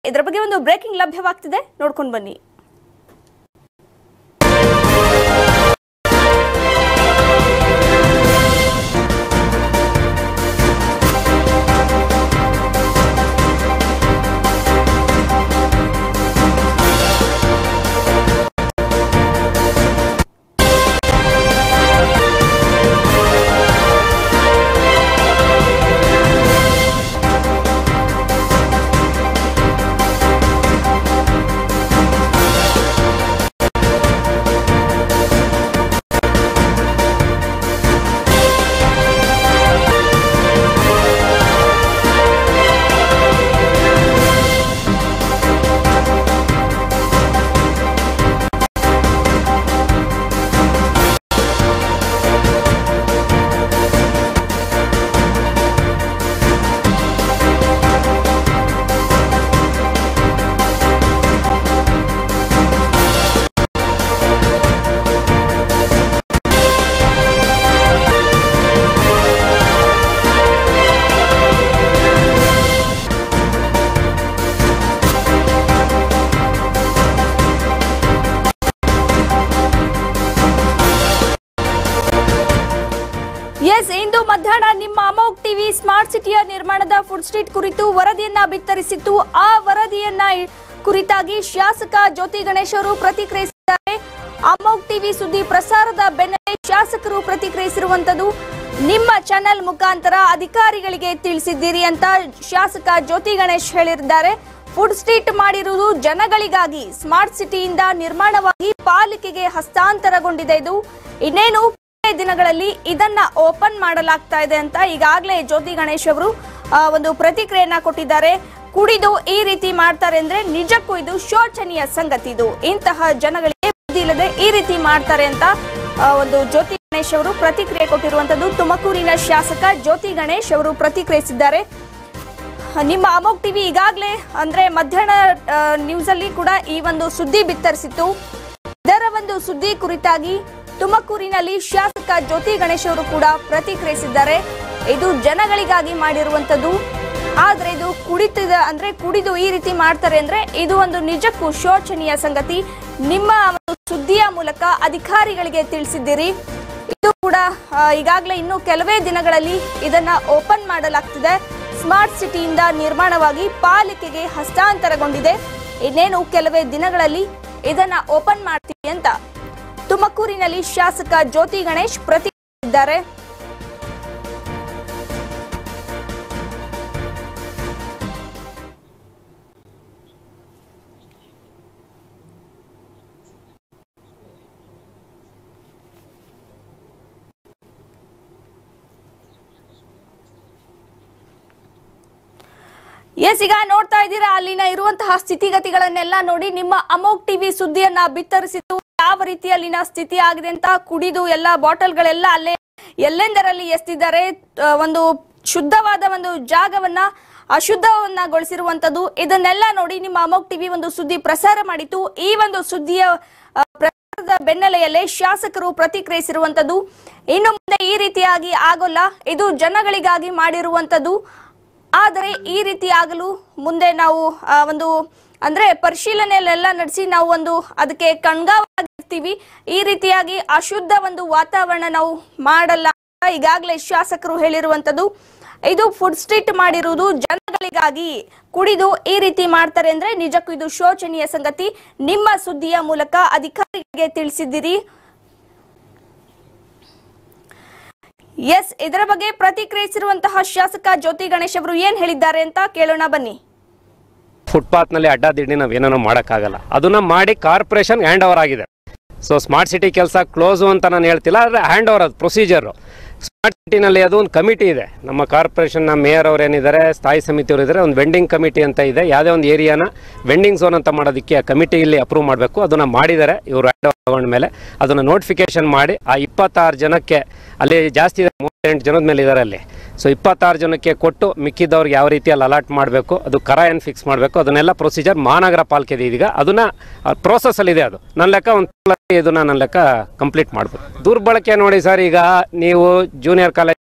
ಇದರ ಬಗ್ಗೆ ಒಂದು ಬ್ರೇಕಿಂಗ್ ಲಭ್ಯವಾಗ್ತಿದೆ ನೋಡ್ಕೊಂಡು ಬನ್ನಿ ಎಸ್ ಇಂದು ಮಧ್ಯಾಹ್ನ ನಿಮ್ಮ ಅಮೋಕ್ ಟಿವಿ ಸ್ಮಾರ್ಟ್ ಸಿಟಿಯ ನಿರ್ಮಾಣದ ಫುಡ್ ಸ್ಟ್ರೀಟ್ ಕುರಿತು ವರದಿಯನ್ನ ಬಿತ್ತರಿಸಿತ್ತು ಆ ವರದಿಯನ್ನ ಇ- ಕುರಿತಾಗಿ ಶಾಸಕ ಜ್ಯೋತಿ ಗಣೇಶ್ ಅವರು ಪ್ರತಿಕ್ರಿಯಿಸಿದ್ದಾರೆ ಅಮೋಕ್ ಟಿವಿ ಸುದ್ದಿ ಪ್ರಸಾರದ ಬೆನ್ನಲ್ಲೇ ಶಾಸಕರು ಪ್ರತಿಕ್ರಿಯಿಸಿರುವಂತದ್ದು ನಿಮ್ಮ ಚಾನೆಲ್ ಮುಖಾಂತರ ಅಧಿಕಾರಿಗಳಿಗೆ ತಿಳಿಸಿದ್ದೀರಿ ಅಂತ ಶಾಸಕ ಜ್ಯೋತಿ ಗಣೇಶ್ ಹೇಳಿದ್ದಾರೆ ಫುಡ್ ಸ್ಟ್ರೀಟ್ ಮಾಡಿರುವುದು ಜನಗಳಿಗಾಗಿ ಸ್ಮಾರ್ಟ್ ಸಿಟಿಯಿಂದ ನಿರ್ಮಾಣವಾಗಿ ಪಾಲಿಕೆಗೆ ಹಸ್ತಾಂತರಗೊಂಡಿದೆ ಇದು ಇನ್ನೇನು ಕೆಲವೇ ದಿನಗಳಲ್ಲಿ ಇದನ್ನ ಓಪನ್ ಮಾಡಲಾಗ್ತಾ ಇದೆ ಅಂತ ಈಗಾಗಲೇ ಜ್ಯೋತಿ ಗಣೇಶ್ ಅವರು ಆ, ಒಂದು ಪ್ರತಿಕ್ರಿಯೆಯನ್ನ ಕೊಟ್ಟಿದ್ದಾರೆ ಕುಡಿದು ಈ ರೀತಿ ಮಾಡ್ತಾರೆ ಅಂದ್ರೆ ನಿಜಕ್ಕೂ ಇದು ಶೋಚನೀಯ ಸಂಗತಿ ಇದು ಇಂತಹ ಜನಗಳಿಗೆ ಬುದ್ಧಿ ಇಲ್ಲದೆ ಈ ರೀತಿ ಮಾಡ್ತಾರೆ ಅಂತ ಆ, ಒಂದು ಜ್ಯೋತಿ ಗಣೇಶ್ ಅವರು ಪ್ರತಿಕ್ರಿಯೆ ಕೊಟ್ಟಿರುವಂತದ್ದು ತುಮಕೂರಿನ ಶಾಸಕ ಜ್ಯೋತಿ ಗಣೇಶ್ ಅವರು ಪ್ರತಿಕ್ರಿಯಿಸಿದ್ದಾರೆ ನಿಮ್ಮ ಅಮೋಕ್ ಟಿವಿ ಈಗಾಗಲೇ ಅಂದ್ರೆ ಮಧ್ಯಾಹ್ನ ನ್ಯೂಸ್ ಅಲ್ಲಿ ಕೂಡ ಈ ಒಂದು ಸುದ್ದಿ ಬಿತ್ತರಿಸಿತ್ತು ಇದರ ಒಂದು ಸುದ್ದಿ ಕುರಿತಾಗಿ ತುಮಕೂರಿನಲ್ಲಿ ಶಾಸಕ ಜ್ಯೋತಿ ಗಣೇಶ್ ಅವರು ಕೂಡ ಪ್ರತಿಕ್ರಿಯಿಸಿದ್ದಾರೆ ಇದು ಜನಗಳಿಗಾಗಿ ಮಾಡಿರುವಂತದ್ದು ಆದ್ರೆ ಇದು ಕುಡಿತದ ಅಂದ್ರೆ ಕುಡಿದು ಈ ರೀತಿ ಮಾಡ್ತಾರೆ ಅಂದ್ರೆ ಇದು ಒಂದು ನಿಜಕ್ಕೂ ಶೋಚನೀಯ ಸಂಗತಿ ನಿಮ್ಮ ಒಂದು ಸುದ್ದಿಯ ಮೂಲಕ ಅಧಿಕಾರಿಗಳಿಗೆ ತಿಳಿಸಿದ್ದೀರಿ ಇದು ಕೂಡ ಆ, ಈಗಾಗಲೇ ಇನ್ನು ಕೆಲವೇ ದಿನಗಳಲ್ಲಿ ಇದನ್ನ ಓಪನ್ ಮಾಡಲಾಗ್ತಿದೆ ಸ್ಮಾರ್ಟ್ ಸಿಟಿಯಿಂದ ನಿರ್ಮಾಣವಾಗಿ ಪಾಲಿಕೆಗೆ ಹಸ್ತಾಂತರಗೊಂಡಿದೆ ಇನ್ನೇನು ಕೆಲವೇ ದಿನಗಳಲ್ಲಿ ಇದನ್ನ ಓಪನ್ ಮಾಡ್ತೀವಿ ಅಂತ ತುಮಕೂರಿನಲ್ಲಿ ಶಾಸಕ ಜ್ಯೋತಿ ಗಣೇಶ್ ಪ್ರತಿಕ್ರಿಯಿಸಿದ್ದಾರೆ ಎಸ್ ಈಗ ನೋಡ್ತಾ ಇದ್ದೀರಾ ಅಲ್ಲಿನ ಇರುವಂತಹ ಸ್ಥಿತಿಗತಿಗಳನ್ನೆಲ್ಲ ನೋಡಿ ನಿಮ್ಮ ಅಮೋಕ್ ಟಿವಿ ಸುದ್ದಿಯನ್ನ ಬಿತ್ತರಿಸಿದ್ದು ಯಾವ ರೀತಿ ಅಲ್ಲಿನ ಸ್ಥಿತಿ ಆಗಿದೆ ಅಂತ ಕುಡಿದು ಎಲ್ಲ ಬಾಟಲ್ಗಳೆಲ್ಲ ಅಲ್ಲೇ ಎಲ್ಲೆಂದರಲ್ಲಿ ಎಸ್ತಿದ್ದಾರೆ ಆ, ಒಂದು ಶುದ್ಧವಾದ ಒಂದು ಜಾಗವನ್ನ ಅಶುದ್ಧವನ್ನಗೊಳಿಸಿರುವಂತದ್ದು ಇದನ್ನೆಲ್ಲ ನೋಡಿ ನಿಮ್ಮ ಅಮೋಕ್ ಟಿವಿ ಒಂದು ಸುದ್ದಿ ಪ್ರಸಾರ ಮಾಡಿತ್ತು ಈ ಒಂದು ಸುದ್ದಿಯ ಆ, ಪ್ರಸಾರದ ಬೆನ್ನಲೆಯಲ್ಲೇ ಶಾಸಕರು ಪ್ರತಿಕ್ರಿಯಿಸಿರುವಂತದ್ದು ಇನ್ನು ಮುಂದೆ ಈ ರೀತಿಯಾಗಿ ಆಗೋಲ್ಲ ಇದು ಜನಗಳಿಗಾಗಿ ಮಾಡಿರುವಂತದ್ದು ಆದರೆ ಈ ರೀತಿ ಆಗಲು ಮುಂದೆ ನಾವು ಆ, ಒಂದು ಅಂದ್ರೆ ಪರಿಶೀಲನೆಯಲ್ಲೆಲ್ಲ ನಡೆಸಿ ನಾವು ಒಂದು ಅದಕ್ಕೆ ಕಣ್ಗಾವಾಗಿರ್ತೀವಿ ಈ ರೀತಿಯಾಗಿ ಅಶುದ್ಧ ಒಂದು ವಾತಾವರಣ ನಾವು ಮಾಡಲ್ಲ ಅಂತ ಈಗಾಗಲೇ ಶಾಸಕರು ಹೇಳಿರುವಂತದ್ದು ಇದು ಫುಡ್ ಸ್ಟ್ರೀಟ್ ಮಾಡಿರುವುದು ಜನಗಳಿಗಾಗಿ ಕುಡಿದು ಈ ರೀತಿ ಮಾಡ್ತಾರೆ ಅಂದ್ರೆ ನಿಜಕ್ಕೂ ಇದು ಶೋಚನೀಯ ಸಂಗತಿ ನಿಮ್ಮ ಸುದ್ದಿಯ ಮೂಲಕ ಅಧಿಕಾರಿಗಳಿಗೆ ತಿಳಿಸಿದ್ದೀರಿ ಎಸ್ ಇದರ ಬಗ್ಗೆ ಪ್ರತಿಕ್ರಿಯಿಸಿರುವಂತಹ ಶಾಸಕ ಜ್ಯೋತಿ ಗಣೇಶ್ ಅವರು ಏನ್ ಹೇಳಿದ್ದಾರೆ ಅಂತ ಕೇಳೋಣ ಬನ್ನಿ ಫುಟ್ಪಾತ್ನಲ್ಲಿ ಅಡ್ಡಾದಿಡ್ಡಿ ನಾವು ಏನೇನೋ ಮಾಡೋಕ್ಕಾಗಲ್ಲ ಅದನ್ನ ಮಾಡಿ ಕಾರ್ಪೊರೇಷನ್ ಹ್ಯಾಂಡ್ ಓವರ್ ಆಗಿದೆ ಸೊ ಸ್ಮಾರ್ಟ್ ಸಿಟಿ ಕೆಲಸ ಕ್ಲೋಸು ಅಂತ ನಾನು ಹೇಳ್ತಿಲ್ಲ ಆದರೆ ಹ್ಯಾಂಡ್ ಓವರ್ ಅದು ಪ್ರೊಸೀಜರು ಸ್ಮಾರ್ಟ್ ಸಿಟಿನಲ್ಲಿ ಅದು ಒಂದು ಕಮಿಟಿ ಇದೆ ನಮ್ಮ ಕಾರ್ಪೊರೇಷನ್ನ ಮೇಯರ್ ಅವ್ರು ಏನಿದ್ದಾರೆ ಸ್ಥಾಯಿ ಸಮಿತಿಯವರು ಇದ್ದಾರೆ ಒಂದು ವೆಂಡಿಂಗ್ ಕಮಿಟಿ ಅಂತ ಇದೆ ಯಾವುದೇ ಒಂದು ಏರಿಯಾನ ವೆಂಡಿಂಗ್ ಝೋನ್ ಅಂತ ಮಾಡೋದಕ್ಕೆ ಆ ಕಮಿಟಿಯಲ್ಲಿ ಅಪ್ರೂವ್ ಮಾಡಬೇಕು ಅದನ್ನು ಮಾಡಿದ್ದಾರೆ ಇವರು ಹ್ಯಾಂಡ್ ಓವರ್ ತಗೊಂಡ ಮೇಲೆ ಅದನ್ನು ನೋಟಿಫಿಕೇಶನ್ ಮಾಡಿ ಆ ಇಪ್ಪತ್ತಾರು ಜನಕ್ಕೆ ಅಲ್ಲಿ ಜಾಸ್ತಿ ಇದೆ ಮೂವತ್ತೆಂಟು ಜನದ ಮೇಲೆ ಇದ್ದಾರೆ ಅಲ್ಲಿ ಸೊ ಇಪ್ಪತ್ತಾರು ಜನಕ್ಕೆ ಕೊಟ್ಟು ಮಿಕ್ಕಿದವ್ರಿಗೆ ಯಾವ ರೀತಿಯಲ್ಲಿ ಅಲಾಟ್ ಮಾಡಬೇಕು ಅದು ಕರ ಏನು ಫಿಕ್ಸ್ ಮಾಡಬೇಕು ಅದನ್ನೆಲ್ಲ ಪ್ರೊಸೀಜರ್ ಮಹಾನಗರ ಪಾಲಿಕೆ ಇದೆ ಇದೀಗ ಅದನ್ನ ಪ್ರೋಸೆಸ್ಸಲ್ಲಿ ಇದೆ ಅದು ನನ್ನ ಲೆಕ್ಕ ಒಂದು ಇದನ್ನ ನನ್ನ ಲೆಕ್ಕ ಕಂಪ್ಲೀಟ್ ಮಾಡ್ಬೋದು ದುರ್ಬಳಕೆ ನೋಡಿ ಸರ್ ಈಗ ನೀವು ಜೂನಿಯರ್ ಕಾಲೇಜ್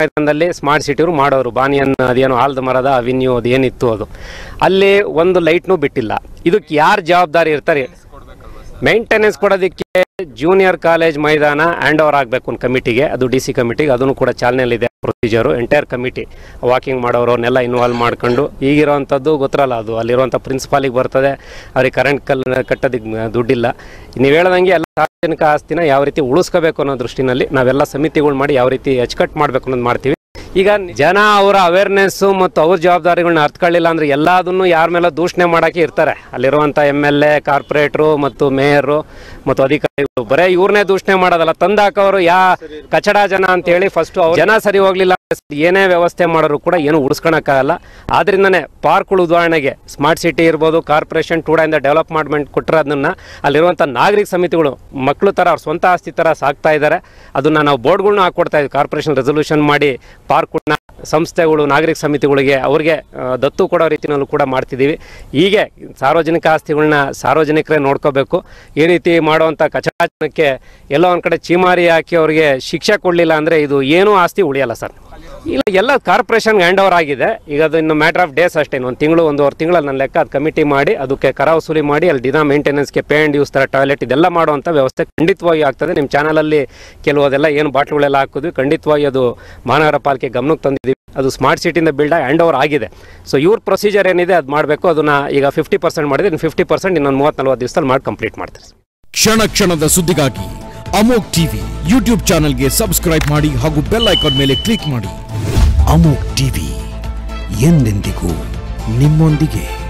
ಮೈದಾನದಲ್ಲಿ ಸ್ಮಾರ್ಟ್ ಸಿಟಿಯವರು ಮಾಡೋರು ಬಾನಿಯನ್ ಅದೇನೋ ಆಲ್ದ ಮರದ ಅವಿನ್ಯೂ ಅದು ಏನಿತ್ತು ಅದು ಅಲ್ಲಿ ಒಂದು ಲೈಟ್ನೂ ಬಿಟ್ಟಿಲ್ಲ ಇದಕ್ಕೆ ಯಾರು ಜವಾಬ್ದಾರಿ ಇರ್ತಾರೆ ಮೇಂಟೆನೆನ್ಸ್ ಕೊಡೋದಕ್ಕೆ ಜೂನಿಯರ್ ಕಾಲೇಜ್ ಮೈದಾನ ಹ್ಯಾಂಡ್ ಓವರ್ ಆಗಬೇಕು ಒಂದು ಕಮಿಟಿಗೆ ಅದು ಡಿ ಸಿ ಕಮಿಟಿಗೆ ಅದನ್ನು ಕೂಡ ಚಾಲನೆಯಲ್ಲಿದೆ ಪ್ರೊಸೀಜರು ಎಂಟೈರ್ ಕಮಿಟಿ ವಾಕಿಂಗ್ ಮಾಡೋರು ಅವ್ರನ್ನೆಲ್ಲ ಇನ್ವಾಲ್ವ್ ಮಾಡ್ಕೊಂಡು ಈಗಿರೋವಂಥದ್ದು ಗೊತ್ತಿರಲ್ಲ ಅದು ಅಲ್ಲಿರುವಂಥ ಪ್ರಿನ್ಸಿಪಾಲಿಗೆ ಬರ್ತದೆ ಅವ್ರಿಗೆ ಕರೆಂಟ್ ಕಲ್ ಕಟ್ಟೋದಕ್ಕೆ ದುಡ್ಡಿಲ್ಲ ನೀವು ಹೇಳ್ದಂಗೆ ಎಲ್ಲ ಸಾರ್ವಜನಿಕ ಆಸ್ತಿನ ಯಾವ ರೀತಿ ಉಳಿಸ್ಕೋಬೇಕು ಅನ್ನೋ ದೃಷ್ಟಿನಲ್ಲಿ ನಾವೆಲ್ಲ ಸಮಿತಿಗಳು ಮಾಡಿ ಯಾವ ರೀತಿ ಅಚ್ಚುಕಟ್ಟು ಮಾಡಬೇಕು ಅನ್ನೋದು ಮಾಡ್ತೀವಿ ಈಗ ಜನ ಅವರ ಅವೇರ್ನೆಸ್ಸು ಮತ್ತು ಅವ್ರ ಜವಾಬ್ದಾರಿಗಳನ್ನ ಅರ್ಥಕೊಳ್ಳಿಲ್ಲ ಅಂದ್ರೆ ಎಲ್ಲದನ್ನು ಯಾರ ಮೇಲೆ ದೂಷಣೆ ಮಾಡಕ್ಕೆ ಇರ್ತಾರೆ ಅಲ್ಲಿರುವಂಥ ಎಮ್ ಎಲ್ ಎ ಕಾರ್ಪೊರೇಟ್ರು ಮತ್ತು ಮೇಯರು ಮತ್ತು ಅಧಿಕಾರಿಗಳು ಬರೇ ಇವ್ರನ್ನೇ ದೂಷಣೆ ಮಾಡೋದಲ್ಲ ತಂದಾಕವರು ಯಾ ಕಚಡ ಜನ ಅಂತ ಹೇಳಿ ಫಸ್ಟ್ ಜನ ಸರಿ ಹೋಗ್ಲಿಲ್ಲ ಅಂದ್ರೆ ಏನೇ ವ್ಯವಸ್ಥೆ ಮಾಡೋರು ಕೂಡ ಏನು ಉಳಿಸ್ಕೊಳಕ್ಕಾಗಲ್ಲ ಆದ್ರಿಂದನೇ ಪಾರ್ಕ್ಗಳು ಉದಾಹರಣೆಗೆ ಸ್ಮಾರ್ಟ್ ಸಿಟಿ ಇರ್ಬೋದು ಕಾರ್ಪೊರೇಷನ್ ಟೂಡಾಯಿಂದ ಡೆವಲಪ್ಮೆಂಟ್ ಕೊಟ್ಟರೆ ಅದನ್ನ ಅಲ್ಲಿರುವಂಥ ನಾಗರಿಕ ಸಮಿತಿಗಳು ಮಕ್ಕಳು ಥರ ಅವ್ರ ಸ್ವಂತ ಆಸ್ತಿ ಥರ ಸಾಕ್ತಾ ಇದ್ದಾರೆ ಅದನ್ನ ನಾವು ಬೋರ್ಡ್ಗಳ್ನ ಹಾಕೊಡ್ತಾ ಇದ್ವಿ ಕಾರ್ಪೊರೇಷನ್ ರೆಸೊಲ್ಯೂಷನ್ ಮಾಡಿ ಪಾರ್ಕ್ಗಳನ್ನ ಸಂಸ್ಥೆಗಳು ನಾಗರಿಕ ಸಮಿತಿಗಳಿಗೆ ಅವ್ರಿಗೆ ಆ, ದತ್ತು ಕೊಡೋ ರೀತಿಯಲ್ಲೂ ಕೂಡ ಮಾಡ್ತಿದ್ದೀವಿ ಹೀಗೆ ಸಾರ್ವಜನಿಕ ಆಸ್ತಿಗಳನ್ನ ಸಾರ್ವಜನಿಕರೇ ನೋಡ್ಕೋಬೇಕು ಈ ರೀತಿ ಮಾಡುವಂಥ ಕಚಡಕ್ಕೆ ಎಲ್ಲೋ ಒಂದು ಕಡೆ ಚೀಮಾರಿ ಹಾಕಿ ಅವ್ರಿಗೆ ಶಿಕ್ಷೆ ಕೊಡಲಿಲ್ಲ ಅಂದರೆ ಇದು ಏನೂ ಆಸ್ತಿ ಉಳಿಯಲ್ಲ ಸರ್ ಇಲ್ಲ ಎಲ್ಲ ಕಾರ್ಪೊರೇಷನ್ ಹ್ಯಾಂಡ್ ಓವರ್ ಆಗಿದೆ ಈಗ ಅದು ಇನ್ನು ಮ್ಯಾಟರ್ ಆಫ್ ಡೇಸ್ ಅಷ್ಟೇ ಒಂದು ತಿಂಗಳು ಒಂದೂವರೆ ತಿಂಗಳಲ್ಲಿ ನನ್ನ ಲೆಕ್ಕ ಅದು ಕಮಿಟಿ ಮಾಡಿ ಅದಕ್ಕೆ ಕರ ವಸೂಲಿ ಮಾಡಿ ಅಲ್ಲಿ ದಿನ ಮೇಂಟೆನೆನ್ಸ್ಗೆ ಪೇ ಆ್ಯಂಡ್ ಯೂಸ್ ಥರ ಟಾಯ್ಲೆಟ್ ಇದೆಲ್ಲ ಮಾಡುವಂಥ ವ್ಯವಸ್ಥೆ ಖಂಡಿತವಾಗಿ ಆಗ್ತದೆ ನಿಮ್ಮ ಚಾನಲಲ್ಲಿ ಕೆಲವು ಅದೆಲ್ಲ ಏನು ಬಾಟ್ಲುಗಳೆಲ್ಲ ಹಾಕಿದ್ವಿ ಖಂಡಿತವಾಗಿ ಅದು ಮಹಾನಗರ ಪಾಲಿಕೆ ಗಮನಕ್ಕೆ ತಂದಿದ್ದೀವಿ ಅದು ಸ್ಮಾರ್ಟ್ ಸಿಟಿಯಿಂದ ಬಿಲ್ಡ್ ಹ್ಯಾಂಡ್ ಓವರ್ ಆಗಿದೆ ಸೊ ಇವ್ರ ಪ್ರೊಸೀಜರ್ ಏನಿದೆ ಅದು ಮಾಡಬೇಕು ಅದನ್ನ ಈಗ ಫಿಫ್ಟಿ ಪರ್ಸೆಂಟ್ ಮಾಡಿದ್ರೆ ಇನ್ನು ಫಿಫ್ಟಿ ಪರ್ಸೆಂಟ್ ಇನ್ನೊಂದು ಮೂವತ್ತು ನಲ್ವತ್ತು ದಿವಸದಲ್ಲಿ ಮಾಡಿ ಕಂಪ್ಲೀಟ್ ಮಾಡ್ತಾರೆ ಕ್ಷಣ ಕ್ಷಣದ ಸುದ್ದಿಗಾಗಿ ಅಮೋಕ್ ಟಿವಿ ಯೂಟ್ಯೂಬ್ ಚಾನೆಲ್ಗೆ ಸಬ್ಸ್ಕ್ರೈಬ್ ಮಾಡಿ ಹಾಗೂ ಬೆಲ್ ಐಕಾನ್ ಮೇಲೆ ಕ್ಲಿಕ್ ಮಾಡಿ ಅಮೋಕ್ ಟಿವಿ ಎಂದೆಂದಿಗೂ ನಿಮ್ಮೊಂದಿಗೆ